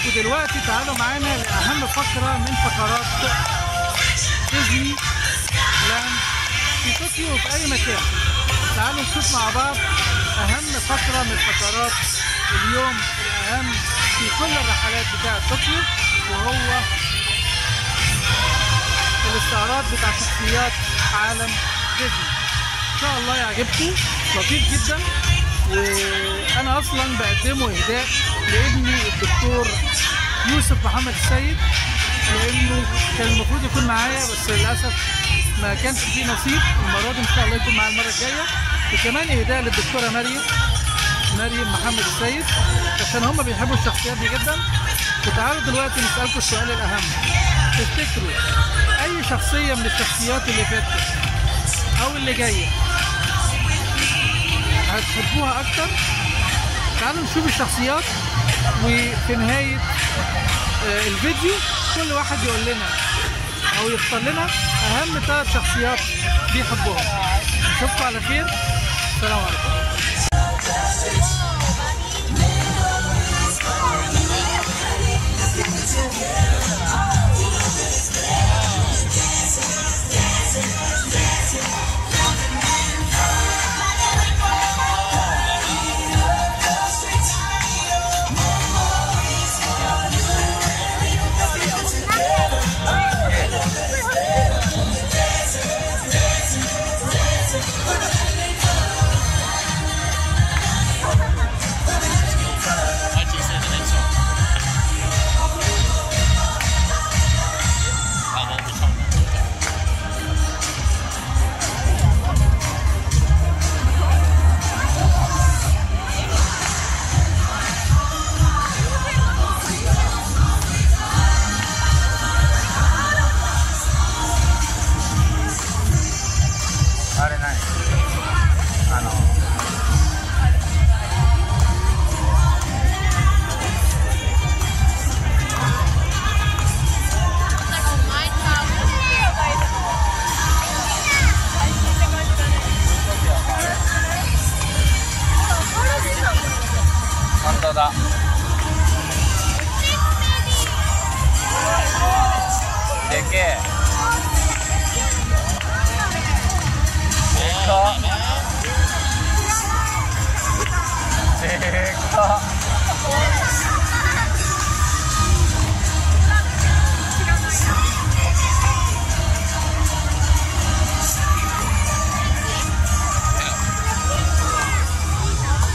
ودلوقتي تعالوا معانا لأهم فقرة من فقرات ديزني لاند في طوكيو وفي أي مكان تعالوا نشوف مع بعض أهم فقرة من فقرات اليوم الأهم في كل الرحلات بتاعة طوكيو وهو الاستعراض بتاع شخصيات عالم ديزني ان شاء الله يعجبكم لطيف جدا وانا اصلا بقدمه اهداء لابني الدكتور يوسف محمد السيد لانه كان المفروض يكون معايا بس للاسف ما كانش فيه نصيب المره دي ان شاء الله يكون معايا المره الجايه وكمان اهداء للدكتوره مريم مريم محمد السيد عشان هم بيحبوا الشخصيات دي جدا وتعالوا دلوقتي نسالكم السؤال الاهم تفتكروا اي شخصيه من الشخصيات اللي فاتت او اللي جايه هتحبوها اكتر تعالوا نشوف الشخصيات وفي نهايه آه، الفيديو كل واحد يقول لنا او يختار لنا اهم ثلاث شخصيات بيحبوهم نشوفكم على خير السلام عليكم だでけえでかっでかっ皆さん、通学路へようこそ。私はジュディ・ホップス巡査部です。今回のジュディ・ホップスこちら側に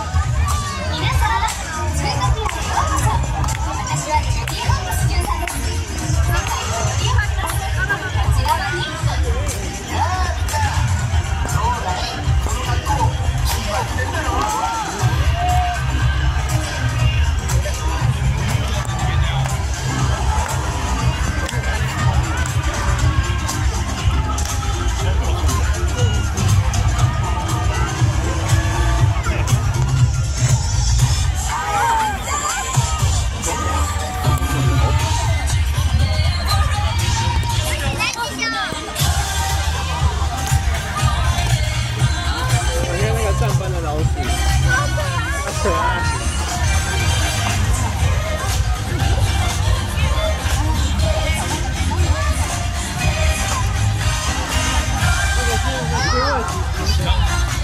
好像那个上班的老鼠，好可爱。这个是土耳其熊。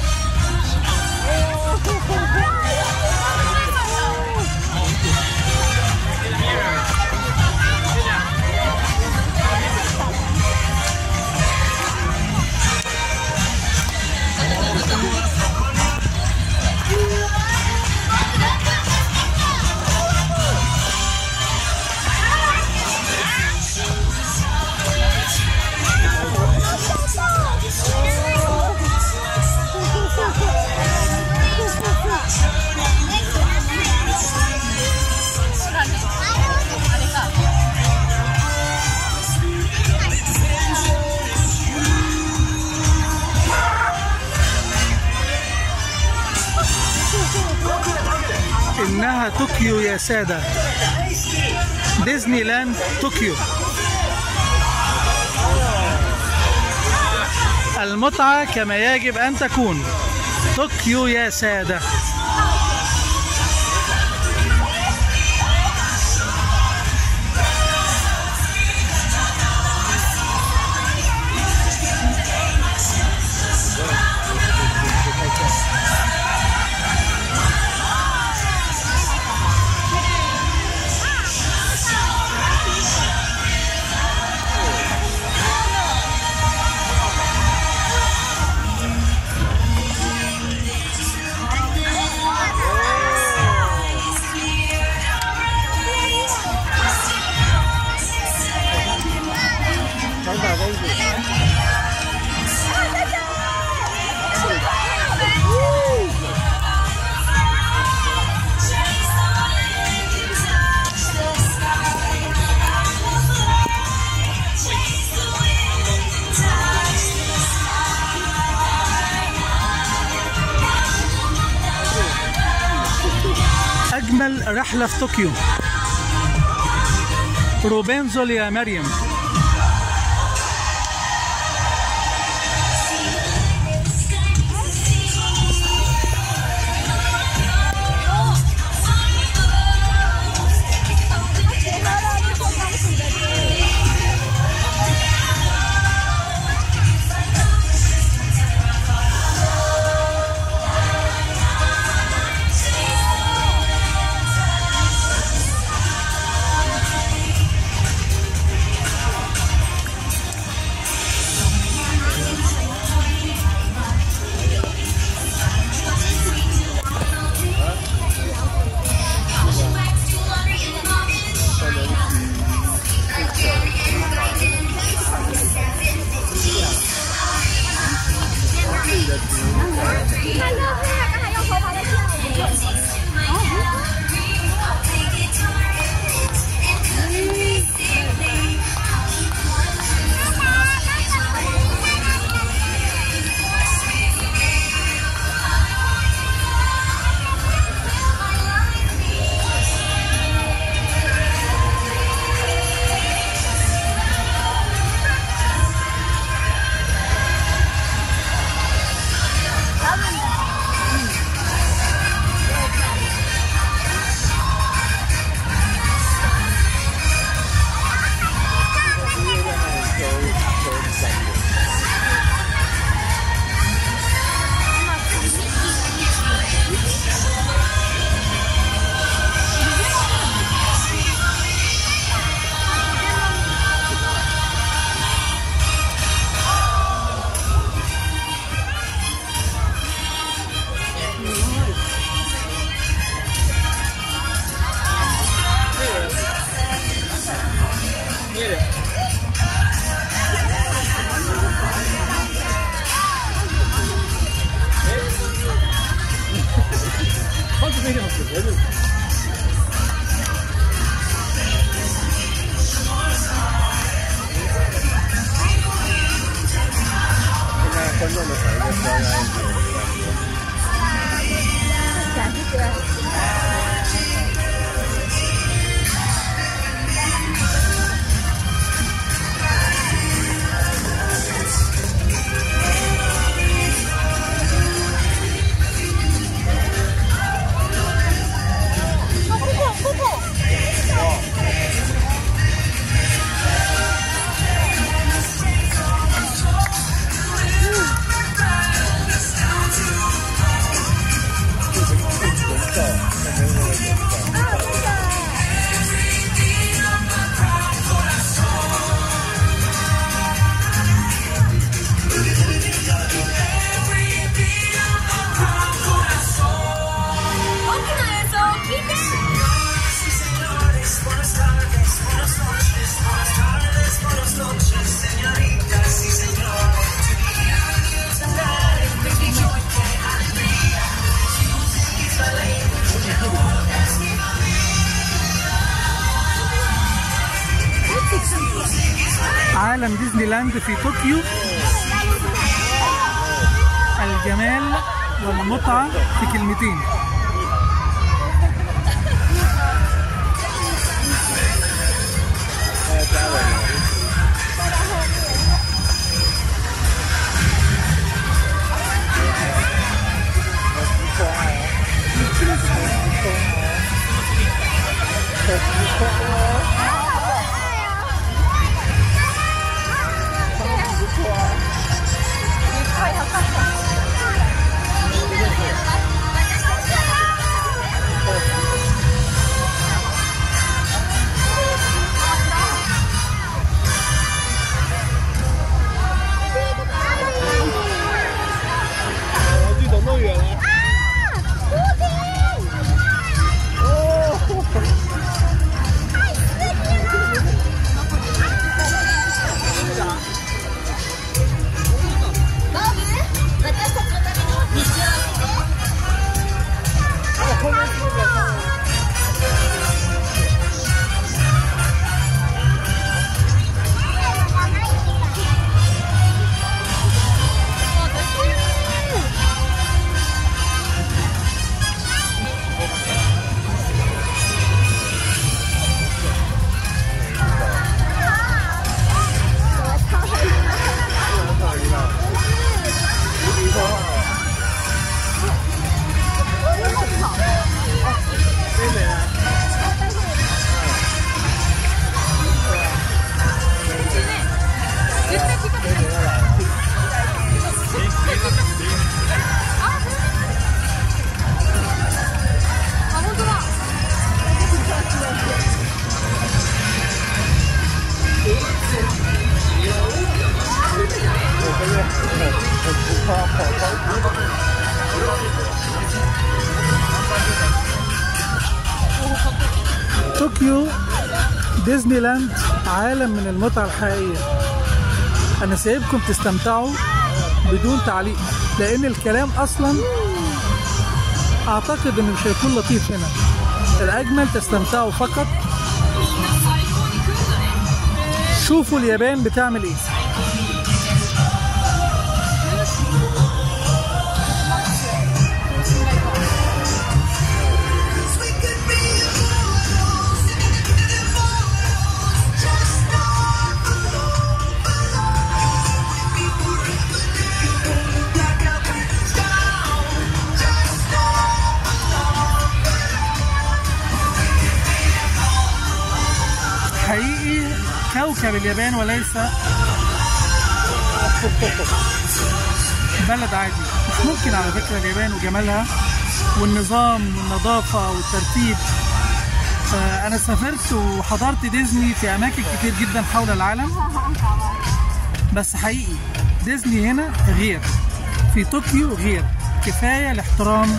إنها طوكيو يا سادة ديزني لاند طوكيو المتعة كما يجب أن تكون طوكيو يا سادة أجمل رحلة في طوكيو روبنزول يا مريم عالم ديزني لاند في طوكيو الجمال والمتعة في كلمتين طوكيو ديزني لاند عالم من المتعة الحقيقية أنا سايبكم تستمتعوا بدون تعليق لأن الكلام أصلا أعتقد إنه مش هيكون لطيف هنا الأجمل تستمتعوا فقط شوفوا اليابان بتعمل إيه حقيقي كوكب اليابان وليس بلد عادي مش ممكن على فكرة اليابان وجمالها والنظام والنظافة والترتيب آه، أنا سافرت وحضرت ديزني في أماكن كتير جدا حول العالم بس حقيقي ديزني هنا غير في طوكيو غير كفاية الاحترام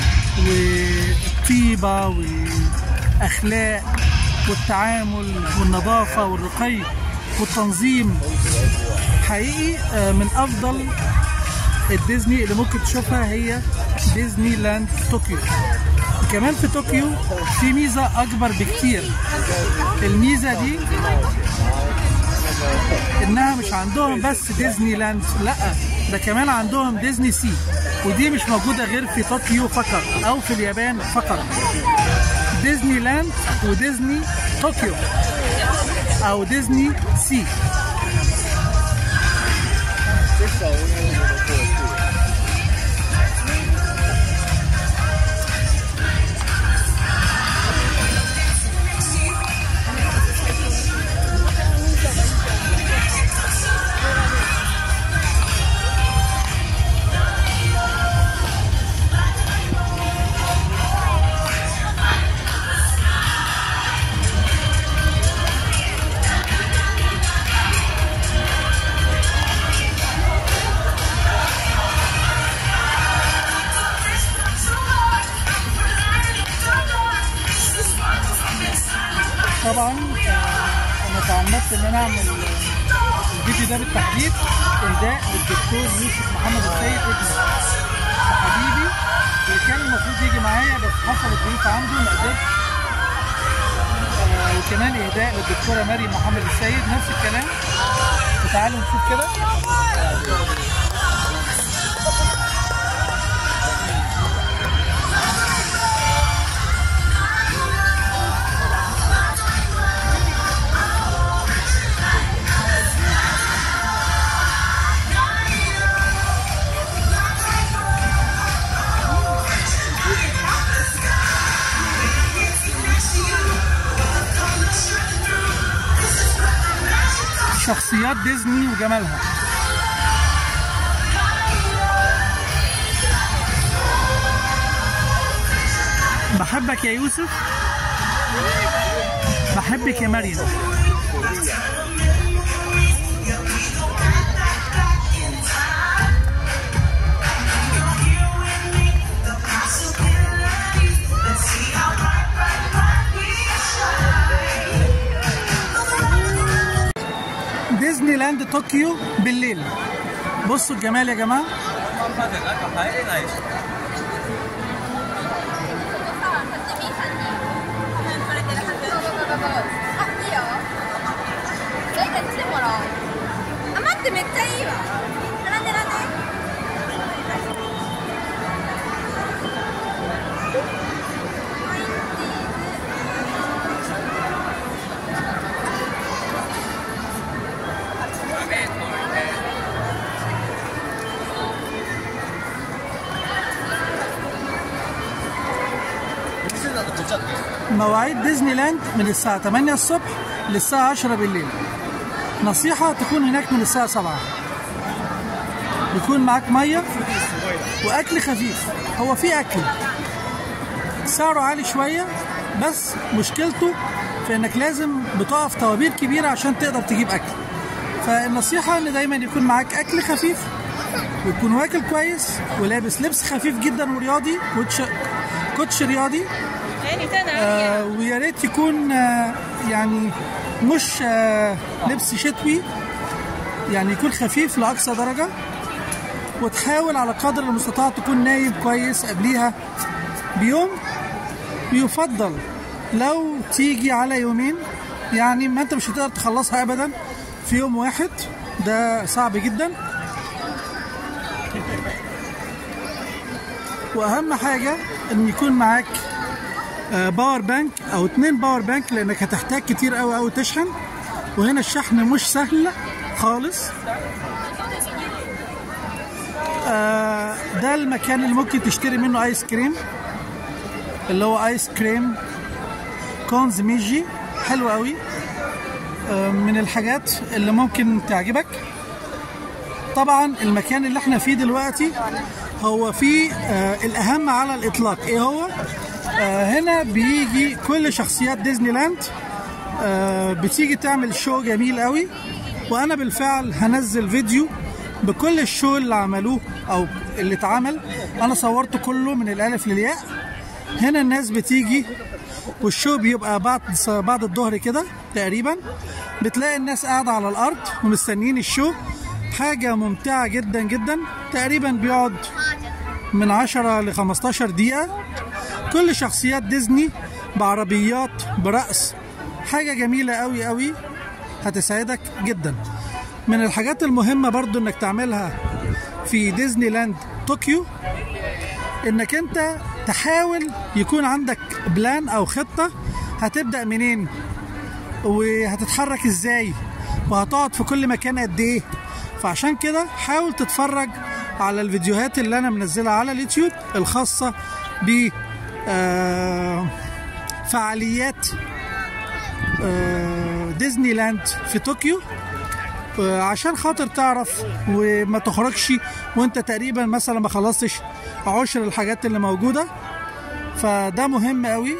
والطيبة والأخلاق والتعامل والنظافة والرقي والتنظيم حقيقي آه، من أفضل الديزني اللي ممكن تشوفها هي ديزني لاند طوكيو كمان في طوكيو في ميزة أكبر بكتير الميزة دي إنها مش عندهم بس ديزني لاند لأ ده كمان عندهم ديزني سي ودي مش موجودة غير في طوكيو فقط أو في اليابان فقط ديزني لاند وديزني طوكيو أو ديزني سي طبعا آه، انا تعمدت ان انا اعمل الفيديو ده بالتحديد اهداء للدكتور يوسف محمد السيد ابني حبيبي اللي كان المفروض يجي معايا بس حصلت ظروف عنده ما قدرش آه، وكمان اهداء للدكتوره مريم محمد السيد نفس الكلام تعالوا نشوف كده شخصيات ديزني وجمالها بحبك يا يوسف بحبك يا مريم ديزني لاند طوكيو بالليل بصوا الجمال يا جماعه まんまで中入れないしさあ、こっち B さんにコメントされてるはず。あ、いいよ。誰か来てもらおう。あ、待って、めっちゃいいわ。並んで並んで。はい、チーズ。 مواعيد ديزني لاند من الساعة 8 الصبح للساعة 10 بالليل نصيحة تكون هناك من الساعة 7 يكون معاك مية وأكل خفيف هو في أكل سعره عالي شوية بس مشكلته في إنك لازم بتقف طوابير كبيرة عشان تقدر تجيب أكل فالنصيحة إن دايما يكون معاك أكل خفيف ويكون واكل كويس ولابس لبس خفيف جدا ورياضي كوتش كوتش رياضي آه ويا ريت يكون آه يعني مش آه لبس شتوي يعني يكون خفيف لاقصى درجه وتحاول على قدر المستطاع تكون نايم كويس قبليها بيوم يفضل لو تيجي على يومين يعني ما انت مش هتقدر تخلصها ابدا في يوم واحد ده صعب جدا واهم حاجه ان يكون معاك آه، باور بانك او اتنين باور بانك لانك هتحتاج كتير قوي قوي تشحن وهنا الشحن مش سهل خالص آه، ده المكان اللي ممكن تشتري منه ايس كريم اللي هو ايس كريم كونز ميجي حلو قوي آه، من الحاجات اللي ممكن تعجبك طبعا المكان اللي احنا فيه دلوقتي هو فيه آه الاهم على الاطلاق ايه هو آه هنا بيجي كل شخصيات ديزني لاند آه بتيجي تعمل شو جميل قوي وانا بالفعل هنزل فيديو بكل الشو اللي عملوه او اللي اتعمل انا صورته كله من الالف للياء هنا الناس بتيجي والشو بيبقى بعد بعد الظهر كده تقريبا بتلاقي الناس قاعدة على الأرض ومستنيين الشو حاجة ممتعة جدا جدا تقريبا بيقعد من 10 ل 15 دقيقة كل شخصيات ديزني بعربيات برأس حاجة جميلة قوي قوي هتسعدك جدا من الحاجات المهمة برضو انك تعملها في ديزني لاند طوكيو انك انت تحاول يكون عندك بلان او خطة هتبدأ منين وهتتحرك ازاي وهتقعد في كل مكان قد ايه فعشان كده حاول تتفرج على الفيديوهات اللي انا منزلها على اليوتيوب الخاصة ب آه، فعاليات آه، ديزني لاند في طوكيو آه، عشان خاطر تعرف وما تخرجش وانت تقريبا مثلا ما خلصتش عشر الحاجات اللي موجودة فده مهم قوي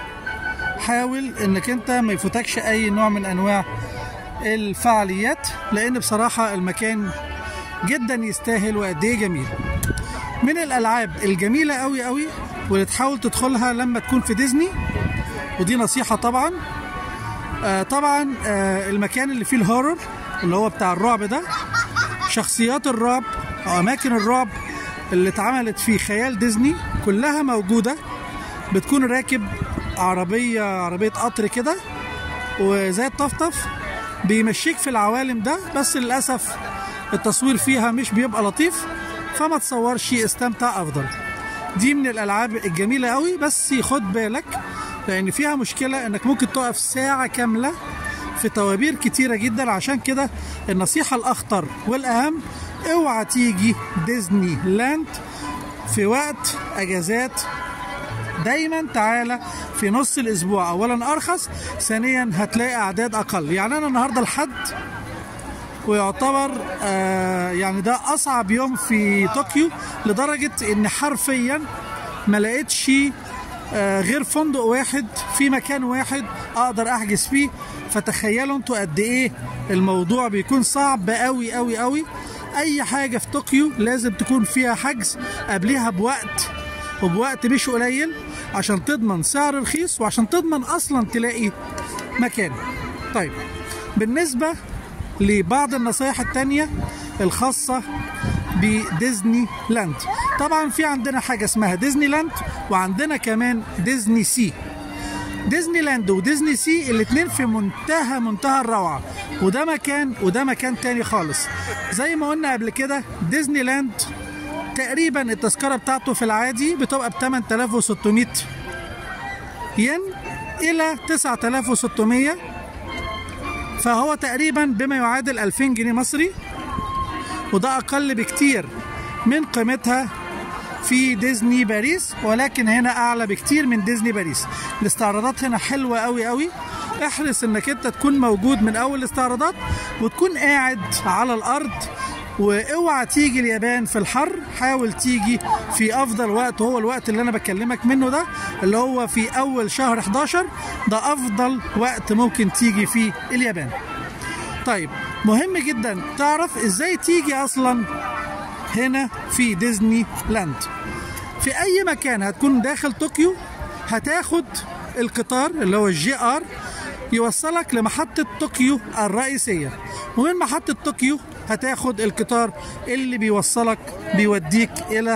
حاول انك انت ما يفوتكش اي نوع من انواع الفعاليات لان بصراحة المكان جدا يستاهل وقد ايه جميل من الالعاب الجميلة قوي قوي واللي تحاول تدخلها لما تكون في ديزني ودي نصيحة طبعا آه طبعا آه المكان اللي فيه الهورر اللي هو بتاع الرعب ده شخصيات الرعب او اماكن الرعب اللي اتعملت في خيال ديزني كلها موجودة بتكون راكب عربية عربية قطر كده وزي الطفطف بيمشيك في العوالم ده بس للأسف التصوير فيها مش بيبقى لطيف فما تصورش استمتع أفضل دي من الألعاب الجميلة قوي بس خد بالك لأن فيها مشكلة إنك ممكن تقف ساعة كاملة في توابير كتيرة جدا عشان كده النصيحة الأخطر والأهم اوعى تيجي ديزني لاند في وقت أجازات دايما تعالى في نص الاسبوع اولا ارخص ثانيا هتلاقي اعداد اقل يعني انا النهارده الحد ويعتبر آه يعني ده اصعب يوم في طوكيو لدرجه ان حرفيا ما لقيتش آه غير فندق واحد في مكان واحد اقدر احجز فيه فتخيلوا انتوا قد ايه الموضوع بيكون صعب قوي قوي قوي اي حاجه في طوكيو لازم تكون فيها حجز قبلها بوقت وبوقت مش قليل عشان تضمن سعر رخيص وعشان تضمن اصلا تلاقي مكان طيب بالنسبه لبعض النصايح التانية الخاصة بديزني لاند طبعا في عندنا حاجة اسمها ديزني لاند وعندنا كمان ديزني سي ديزني لاند وديزني سي الاتنين في منتهى منتهى الروعة وده مكان وده مكان تاني خالص زي ما قلنا قبل كده ديزني لاند تقريبا التذكرة بتاعته في العادي بتبقى ب 8600 ين إلى 9600 فهو تقريبا بما يعادل 2000 جنيه مصري وده أقل بكتير من قيمتها في ديزني باريس ولكن هنا أعلى بكتير من ديزني باريس الاستعراضات هنا حلوة قوي قوي احرص انك انت تكون موجود من اول الاستعراضات وتكون قاعد على الارض واوعى تيجي اليابان في الحر حاول تيجي في افضل وقت هو الوقت اللي انا بكلمك منه ده اللي هو في اول شهر 11 ده افضل وقت ممكن تيجي فيه اليابان طيب مهم جدا تعرف ازاي تيجي اصلا هنا في ديزني لاند في اي مكان هتكون داخل طوكيو هتاخد القطار اللي هو الجي ار يوصلك لمحطة طوكيو الرئيسية ومن محطة طوكيو هتاخد القطار اللي بيوصلك بيوديك إلى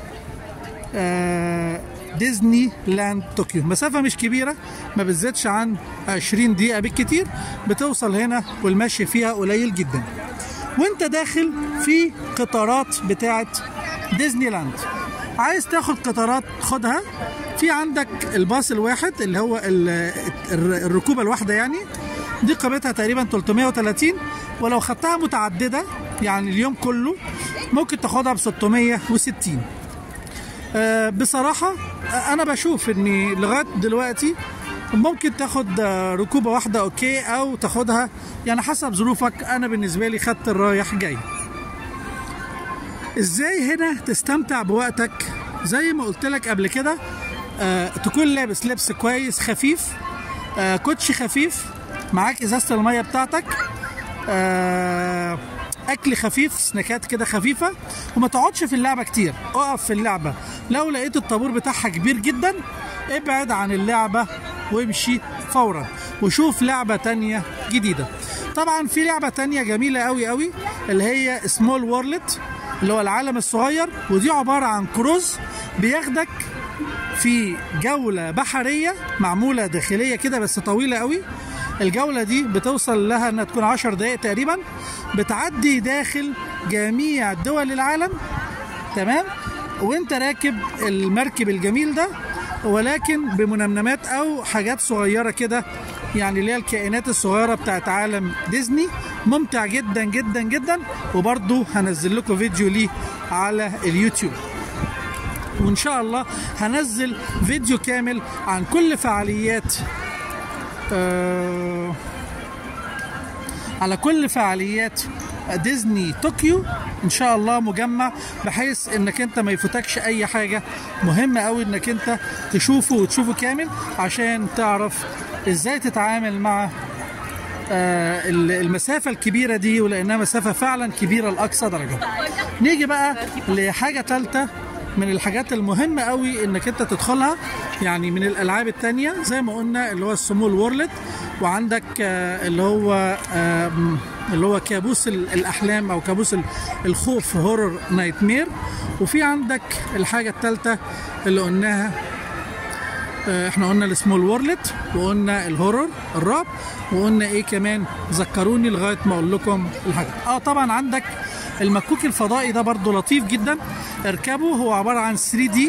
آه، ديزني لاند طوكيو مسافة مش كبيرة ما بتزيدش عن 20 دقيقة بالكتير بتوصل هنا والمشي فيها قليل جدا وانت داخل في قطارات بتاعة ديزني لاند عايز تاخد قطارات خدها في عندك الباص الواحد اللي هو ال- الر- الركوبة الواحدة يعني دي قيمتها تقريبا 330 ولو خدتها متعددة يعني اليوم كله ممكن تاخدها ب 660 آه، بصراحة آه، أنا بشوف إن لغاية دلوقتي ممكن تاخد آه، ركوبة واحدة أوكي أو تاخدها يعني حسب ظروفك أنا بالنسبة لي خدت الرايح جاي إزاي هنا تستمتع بوقتك زي ما قلت لك قبل كده آه، تكون لابس لبس كويس خفيف آه، كوتشي خفيف معاك ازازه الميه بتاعتك آه، اكل خفيف سناكات كده خفيفه وما تقعدش في اللعبه كتير اقف في اللعبه لو لقيت الطابور بتاعها كبير جدا ابعد عن اللعبه وامشي فورا وشوف لعبه تانية جديده طبعا في لعبه تانية جميله قوي قوي اللي هي سمول وورلت اللي هو العالم الصغير ودي عباره عن كروز بياخدك في جولة بحرية معمولة داخلية كده بس طويلة قوي الجولة دي بتوصل لها انها تكون عشر دقايق تقريبا بتعدي داخل جميع دول العالم تمام وانت راكب المركب الجميل ده ولكن بمنمنمات او حاجات صغيرة كده يعني اللي هي الكائنات الصغيرة بتاعت عالم ديزني ممتع جدا جدا جدا وبرضه هنزل لكم فيديو ليه على اليوتيوب وان شاء الله هنزل فيديو كامل عن كل فعاليات آه على كل فعاليات ديزني طوكيو ان شاء الله مجمع بحيث انك انت ما يفوتكش اي حاجه مهمه قوي انك انت تشوفه وتشوفه كامل عشان تعرف ازاي تتعامل مع آه، المسافة الكبيرة دي ولأنها مسافة فعلا كبيرة لأقصى درجة نيجي بقى لحاجة تالتة من الحاجات المهمة قوي انك انت تدخلها يعني من الالعاب التانية زي ما قلنا اللي هو السمول وورلد وعندك آه، اللي هو آه، م- اللي هو كابوس ال- الاحلام او كابوس ال- الخوف هورر نايت مير وفي عندك الحاجة التالتة اللي قلناها آه، احنا قلنا السمول وورلت وقلنا الهورر الرعب وقلنا ايه كمان ذكروني لغايه ما اقول لكم الحاجه اه طبعا عندك المكوك الفضائي ده برضو لطيف جدا اركبه هو عباره عن 3 دي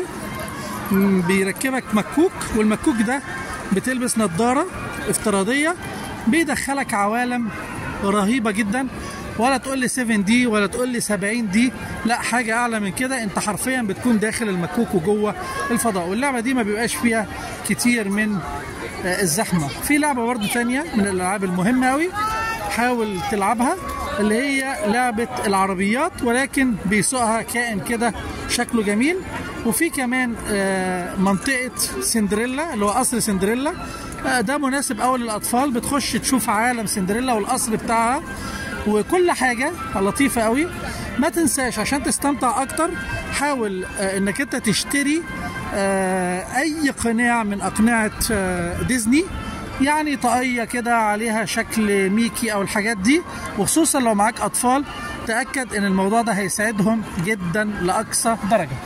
بيركبك مكوك والمكوك ده بتلبس نظاره افتراضيه بيدخلك عوالم رهيبه جدا ولا تقول لي 7 دي ولا تقول لي 70 دي لا حاجه اعلى من كده انت حرفيا بتكون داخل المكوك وجوه الفضاء واللعبه دي ما بيبقاش فيها كتير من آه، الزحمه في لعبه برضو تانية من الالعاب المهمه قوي حاول تلعبها اللي هي لعبة العربيات ولكن بيسوقها كائن كده شكله جميل وفي كمان آه، منطقة سندريلا اللي هو قصر سندريلا آه، ده مناسب أوي للأطفال بتخش تشوف عالم سندريلا والقصر بتاعها وكل حاجة لطيفة قوي ما تنساش عشان تستمتع أكتر حاول آه، إنك أنت تشتري آه، أي قناع من أقنعة آه، ديزني يعني طاقية كده عليها شكل ميكي أو الحاجات دي وخصوصا لو معاك أطفال تأكد إن الموضوع ده هيساعدهم جدا لأقصى درجة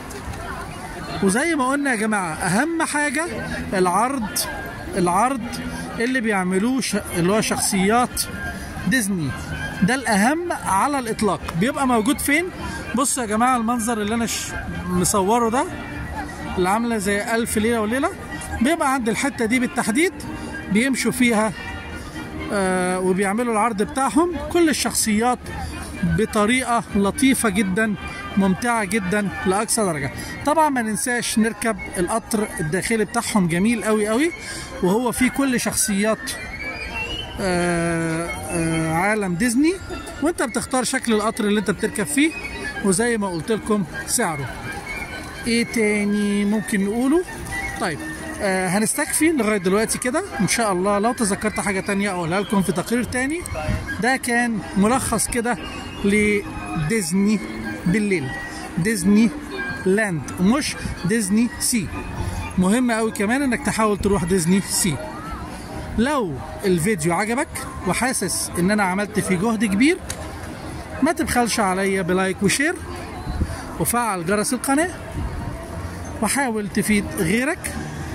وزي ما قلنا يا جماعة أهم حاجة العرض العرض اللي بيعملوه ش... اللي هو شخصيات ديزني ده الأهم على الإطلاق بيبقى موجود فين بصوا يا جماعة المنظر اللي أنا ش... مصوره ده اللي عاملة زي ألف ليلة وليلة بيبقى عند الحتة دي بالتحديد بيمشوا فيها آه وبيعملوا العرض بتاعهم كل الشخصيات بطريقة لطيفة جدا ممتعة جدا لأقصى درجة طبعا ما ننساش نركب القطر الداخلي بتاعهم جميل قوي قوي وهو فيه كل شخصيات آه آه عالم ديزني وانت بتختار شكل القطر اللي انت بتركب فيه وزي ما قلت لكم سعره ايه تاني ممكن نقوله طيب آه هنستكفي لغايه دلوقتي كده ان شاء الله لو تذكرت حاجه تانية اقولها لكم في تقرير تاني ده كان ملخص كده لديزني بالليل ديزني لاند مش ديزني سي مهم قوي كمان انك تحاول تروح ديزني سي لو الفيديو عجبك وحاسس ان انا عملت فيه جهد كبير ما تبخلش عليا بلايك وشير وفعل جرس القناة وحاول تفيد غيرك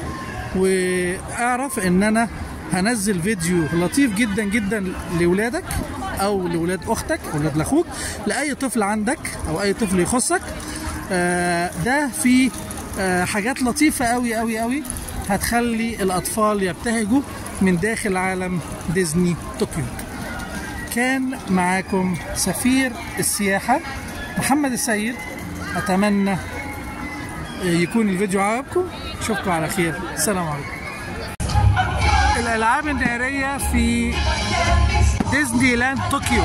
واعرف ان انا هنزل فيديو لطيف جدا جدا لولادك او لولاد اختك اولاد لاخوك لاي طفل عندك او اي طفل يخصك آه، ده في آه، حاجات لطيفه قوي قوي قوي هتخلي الاطفال يبتهجوا من داخل عالم ديزني طوكيو كان معاكم سفير السياحه محمد السيد اتمنى يكون الفيديو عجبكم اشوفكم على خير السلام عليكم الالعاب الناريه في ديزني لاند طوكيو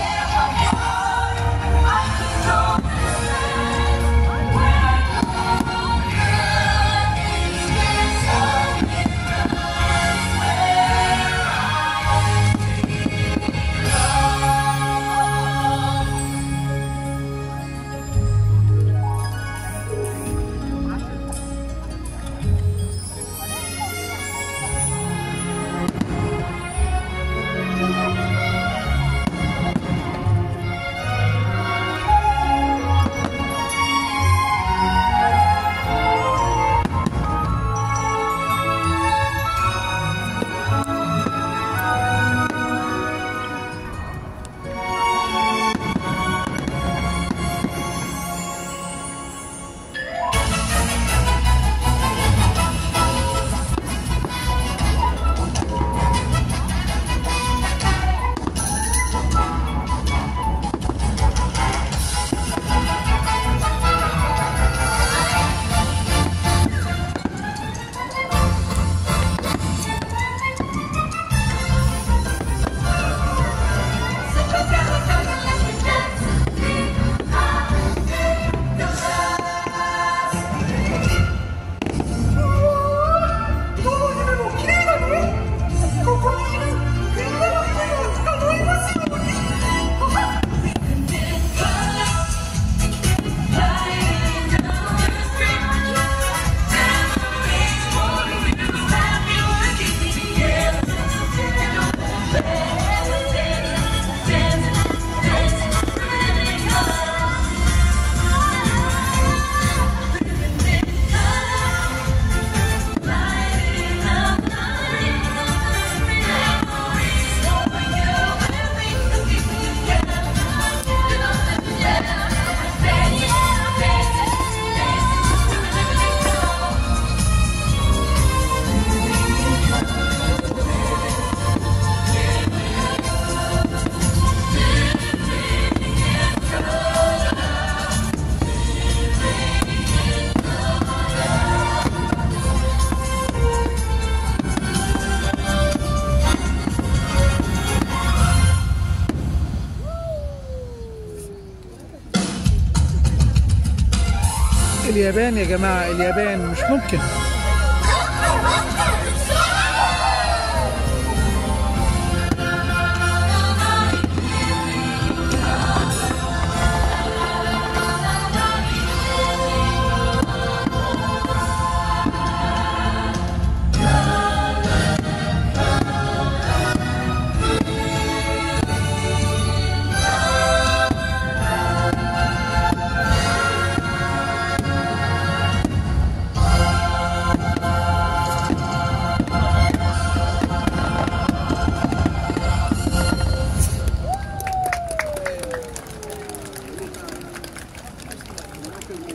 اليابان يا جماعة اليابان مش ممكن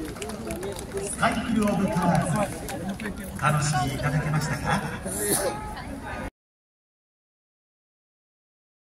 スカイキルオブカラーズ楽しんでいただけましたか